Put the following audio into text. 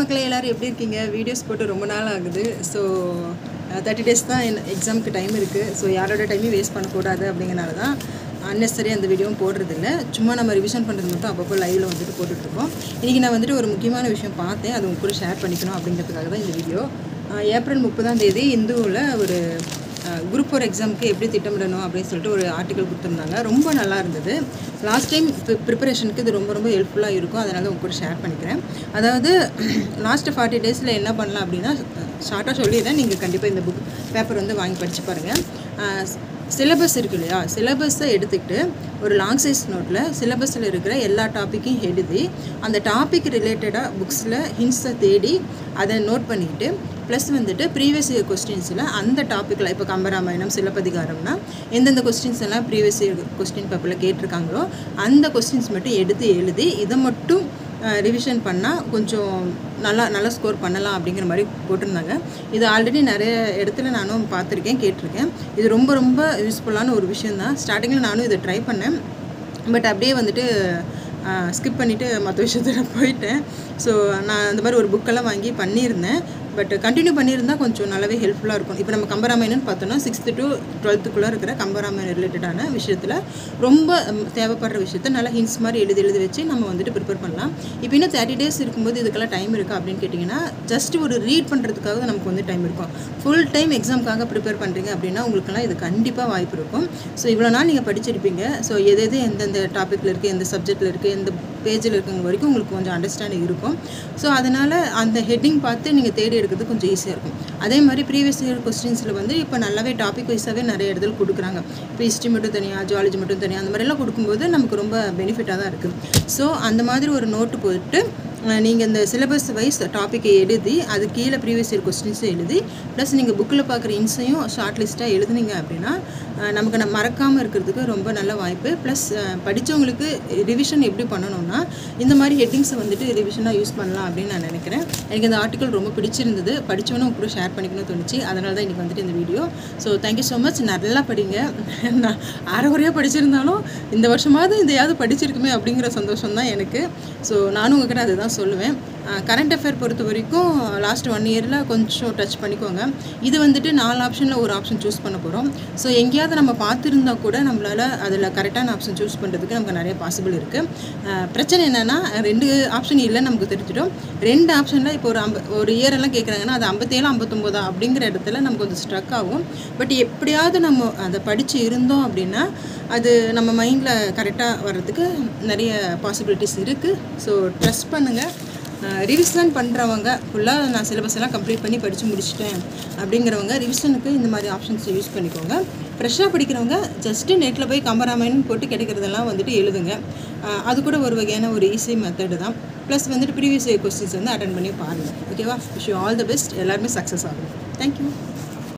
மக்களே எல்லோரும் எப்படி இருக்கீங்க வீடியோஸ் போட்டு ரொம்ப நாள் ஆகுது ஸோ தேர்ட்டி டேஸ் தான் எக்ஸாமுக்கு டைம் இருக்குது ஸோ யாரோட டைமையும் வேஸ்ட் பண்ணக்கூடாது அப்படிங்கிறனால தான் அன்னெசரி அந்த வீடியோவும் போடுறதில்ல சும்மா நம்ம ரிவிஷன் பண்ணுறது மட்டும் அப்பப்போ லைவில் வந்துட்டு போட்டுட்ருக்கோம் இன்றைக்கி நான் வந்துட்டு ஒரு முக்கியமான விஷயம் பார்த்தேன் அது உங்க கூட ஷேர் பண்ணிக்கணும் அப்படிங்கிறதுக்காக தான் இந்த வீடியோ அஹ் ஏப்ரல் முப்பதாம் தேதி இந்துவில் ஒரு குரூப் ஃபோர் எக்ஸாமுக்கு எப்படி திட்டமிடணும் அப்படின்னு சொல்லிட்டு ஒரு ஆர்டிக்கல் கொடுத்துருந்தாங்க ரொம்ப நல்லா இருந்தது லாஸ்ட் டைம் ப்ரிப்பரேஷனுக்கு இது ரொம்ப ரொம்ப ஹெல்ப்ஃபுல்லாக இருக்கும் அதனால் உங்க கூட ஷேர் பண்ணிக்கிறேன் அதாவது லாஸ்ட்டு ஃபார்ட்டி டேஸில் என்ன பண்ணலாம் அப்படின்னா ஷார்ட்டாக சொல்லிடுறேன் நீங்கள் கண்டிப்பாக இந்த புக் பேப்பர் வந்து வாங்கி படித்து பாருங்கள் சிலபஸ் இருக்கு இல்லையா சிலபஸை எடுத்துக்கிட்டு ஒரு லாங் சைஸ் நோட்டில் சிலபஸில் இருக்கிற எல்லா டாப்பிக்கையும் எழுதி அந்த டாபிக் ரிலேட்டடாக புக்ஸில் ஹிண்ட்ஸை தேடி அதை நோட் பண்ணிக்கிட்டு ப்ளஸ் வந்துட்டு ப்ரீவியஸ் இயர் கொஸ்டின்ஸில் அந்த டாப்பிக்கில் இப்போ கம்பராமாயணம் சிலப்பதிகாரம்னா எந்தெந்த கொஸ்டின்ஸ் எல்லாம் ப்ரீவியஸ் இயர் கொஸ்டின் பேப்பரில் கேட்டிருக்காங்களோ அந்த கொஸ்டின்ஸ் மட்டும் எடுத்து எழுதி இதை மட்டும் ரிவிஷன் பண்ணால் கொஞ்சம் நல்லா நல்லா ஸ்கோர் பண்ணலாம் அப்படிங்கிற மாதிரி போட்டிருந்தாங்க இது ஆல்ரெடி நிறைய இடத்துல நானும் பார்த்துருக்கேன் கேட்டிருக்கேன் இது ரொம்ப ரொம்ப யூஸ்ஃபுல்லான ஒரு விஷயந்தான் ஸ்டார்டிங்கில் நானும் இதை ட்ரை பண்ணேன் பட் அப்படியே வந்துட்டு ஸ்கிப் பண்ணிவிட்டு மற்ற விஷயத்துல போயிட்டேன் ஸோ நான் அந்த மாதிரி ஒரு புக்கெல்லாம் வாங்கி பண்ணியிருந்தேன் பட் கண்டினியூ பண்ணியிருந்தால் கொஞ்சம் நல்லாவே ஹெல்ப்ஃபுல்லாக இருக்கும் இப்போ நம்ம கம்பராமாயணம்னு பார்த்தோன்னா சிக்ஸ்த்து டு டுவெல்த்துக்குள்ளே இருக்கிற கம்பராமாயணம் ரிலேட்டடான விஷயத்தில் ரொம்ப ம், தேவைப்படுற விஷயத்த நல்லா ஹிண்ட்ஸ் மாதிரி எழுதி எழுதி வச்சு நம்ம வந்துட்டு ப்ரிப்பேர் பண்ணலாம் இப்போ இன்னும் தேர்ட்டி டேஸ் இருக்கும்போது இதுக்கெல்லாம் டைம் இருக்கா அப்படின்னு கேட்டிங்கன்னா ஜஸ்ட் ஒரு ரீட் பண்ணுறதுக்காக தான் நமக்கு வந்து டைம் இருக்கும் ஃபுல் டைம் எக்ஸாமுக்காக ப்ரிப்பேர் பண்ணுறீங்க அப்படின்னா உங்களுக்கெல்லாம் இது கண்டிப்பாக வாய்ப்பு இருக்கும் ஸோ இவ்வளோ நாள் நீங்கள் படிச்சிருப்பீங்க ஸோ எது எது எந்தெந்த டாப்பிக்கில் இருக்குது எந்த சப்ஜெக்ட்டில் இருக்குது எந்த பேஜில் இருக்குங்க வரைக்கும் உங்களுக்கு கொஞ்சம் அண்டர்ஸ்டாண்டிங் இருக்கும் ஸோ அதனால் அந்த ஹெட்டிங் பார்த்து நீங்கள் தேடி எடுக்கிறது கொஞ்சம் ஈஸியாக இருக்கும் அதே மாதிரி ப்ரீவியஸ் இயர் கொஸ்டின்ஸில் வந்து இப்போ நல்லாவே டாபிக் வைஸாகவே நிறைய இடத்துல கொடுக்குறாங்க இப்போ ஹிஸ்ட்ரி மட்டும் தனியாக ஜுவாலஜி மட்டும் தனியாக அந்த மாதிரிலாம் கொடுக்கும்போது நமக்கு ரொம்ப பெனிஃபிட்டாக தான் இருக்குது ஸோ அந்த மாதிரி ஒரு நோட்டு போட்டு நீங்கள் இந்த சிலபஸ் வைஸ் டாப்பிக்கை எழுதி அது கீழே ப்ரீவியஸ் இயர் கொஸ்டின்ஸும் எழுதி ப்ளஸ் நீங்கள் புக்கில் பார்க்குற இன்ஸையும் ஷார்ட் லிஸ்ட்டாக எழுதுனீங்க அப்படின்னா அஹ், நமக்கு நம்ம மறக்காமல் இருக்கிறதுக்கு ரொம்ப நல்ல வாய்ப்பு ப்ளஸ் படித்தவங்களுக்கு ரிவிஷன் எப்படி பண்ணணும்னா இந்த மாதிரி ஹெட்டிங்ஸை வந்துட்டு ரிவிஷனாக யூஸ் பண்ணலாம் அப்படின்னு நான் நினைக்கிறேன் எனக்கு இந்த ஆர்டிக்கல் ரொம்ப பிடிச்சிருந்தது படித்தவனும் உங்க கூட ஷேர் பண்ணிக்கணும்னு தோணுச்சு அதனால தான் இன்றைக்கி வந்துட்டு இந்த video so thank you so much நல்லா படிங்க நான் அரைகுறையாக படிச்சிருந்தாலும் இந்த வருஷமாவது இதையாவது படிச்சிருக்குமே அப்படிங்கிற சந்தோஷம் தான் எனக்கு ஸோ நானும் உங்ககிட்ட அதுதான் சொல்லுவேன் கரண்ட் அஃபேர் பொறுத்த வரைக்கும் லாஸ்ட் ஒன் இயரில் கொஞ்சம் டச் பண்ணிக்கோங்க இது வந்துட்டு நாலு ஆப்ஷனில் ஒரு ஆப்ஷன் சூஸ் பண்ண போகிறோம் ஸோ எங்கேயாவது நம்ம பார்த்துருந்தா கூட நம்மளால் அதில் கரெக்டான ஆப்ஷன் சூஸ் பண்ணுறதுக்கு நமக்கு நிறைய பாசிபிள் இருக்குது பிரச்சனை என்னென்னா ரெண்டு ஆப்ஷன் இல்லை நமக்கு தெரிஞ்சிடும் ரெண்டு ஆப்ஷனில் இப்போ ஒரு ஐம்ப ஒரு இயரெல்லாம் கேட்குறாங்கன்னா அது ஐம்பத்தேழு ஐம்பத்தொம்போதா அப்படிங்கிற இடத்துல நமக்கு கொஞ்சம் ஸ்ட்ரக் ஆகும் பட் எப்படியாவது நம்ம அதை படித்து இருந்தோம் அப்படின்னா அது நம்ம மைண்டில் கரெக்டாக வர்றதுக்கு நிறைய பாசிபிலிட்டிஸ் இருக்குது ஸோ ட்ரஸ்ட் பண்ணுங்கள் ரிவிஷன் பண்ணுறவங்க ஃபுல்லாக நான் சிலபஸ் எல்லாம் கம்ப்ளீட் பண்ணி படித்து முடிச்சிட்டேன் அப்படிங்கிறவங்க ரிவிஷனுக்கு இந்த மாதிரி ஆப்ஷன்ஸ் யூஸ் பண்ணிக்கோங்க ஃப்ரெஷ்ஷாக படிக்கிறவங்க ஜஸ்ட்டு நெட்டில் போய் கம்பராமாயணம் போட்டு கிடைக்கிறதெல்லாம் வந்துட்டு எழுதுங்க அஹ் அது கூட ஒரு வகையான ஒரு ஈஸி மெத்தடு தான் ப்ளஸ் வந்துட்டு ப்ரீவியஸ் கொஸ்டின்ஸ் வந்து அட்டன் பண்ணி பாருங்கள் ஓகேவா விஷ் ஆல் த பெஸ்ட் எல்லாருமே சக்ஸஸ் ஆகும் தேங்க்யூ